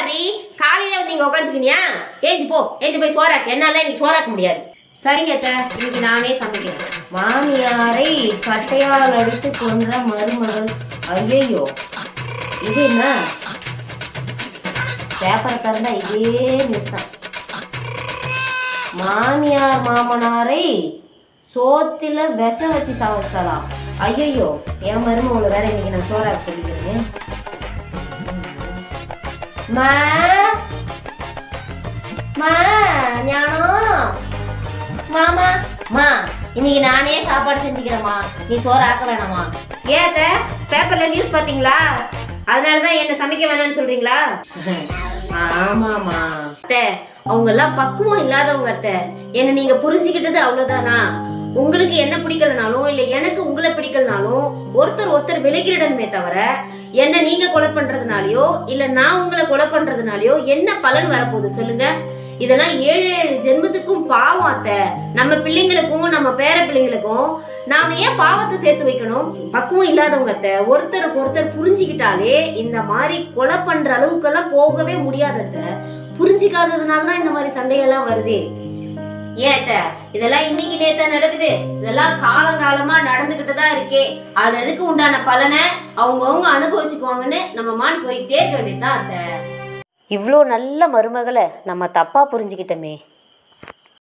என்னடி காலையில வந்து இங்க உட்காந்துக்கினியா ஏஞ்சி போ ஏஞ்சி போய் சோறாக்கு என்னால இன்னைக்கு சோறாக்க முடியாது சரிங்க அத்தை இன்னைக்கு நானே சமைக்கிறேன் மாமியாரை கட்டையால் அடித்து கொன்ற மருமகள் ஐயையோ இது என்ன பேப்பரை திறந்தா இதே நியூஸ் தான் மாமியார் மாமனாரை சோத்துல விஷம் வச்சு சாவச்சிட்டாளா ஐயோ என் மருமகளை வேற இன்னைக்கு நான் சோறாக்க சொல்லிக்கிறேன் மா மா ஞானம் மாமா மா இன்னைக்கு நானே சாப்பாடு செஞ்சுக்கிறேம்மா நீ சோறு ஆக்க வேணாமா ஏத்த பேப்பர்ல நியூஸ் பாத்தீங்களா அதனாலதான் என்ன சமைக்க வேணாம்னு சொல்றீங்களா ஆமாமா அத்தை அவங்க எல்லாம் பக்குவம் இல்லாதவங்க அத்தை என்ன நீங்க புரிஞ்சுக்கிட்டது அவ்வளவுதானா உங்களுக்கு என்ன பிடிக்கலனாலும் இல்ல எனக்கு உங்களை பிடிக்கலனாலும் ஒருத்தர் ஒருத்தர் விலகிடணுமே தவிர என்ன நீங்க கொலை பண்றதுனாலயோ இல்ல நான் உங்களை கொலை பண்றதுனாலயோ என்ன பலன் வரப்போகுது சொல்லுங்க இதெல்லாம் ஏழு ஏழு ஜென்மத்துக்கும் பாவம் அத்தை நம்ம பிள்ளைங்களுக்கும் நம்ம பேர பிள்ளைங்களுக்கும் நாம ஏன் பாவத்தை சேர்த்து வைக்கணும் பக்குவம் இல்லாதவங்க அத்தை ஒருத்தருக்கு ஒருத்தர் புரிஞ்சுக்கிட்டாலே இந்த மாதிரி கொலை பண்ற அளவுக்கெல்லாம் போகவே முடியாது அத்தை புரிஞ்சிக்காததுனால தான் இந்த மாதிரி சண்டையெல்லாம் வருது ஏன் அத்தை இதெல்லாம் இன்னைக்கு நேத்தா நடக்குது இதெல்லாம் காலங்காலமா நடந்துகிட்டு தான் இருக்கே அது அதுக்கு உண்டான பலனை அவங்கவுங்க அனுபவிச்சுக்குவாங்கன்னு நம்ம மான் போயிட்டே இருக்க வேண்டியதுதான் அத்தை இவ்வளோ நல்ல மருமகளை நம்ம தப்பா புரிஞ்சுக்கிட்டோமே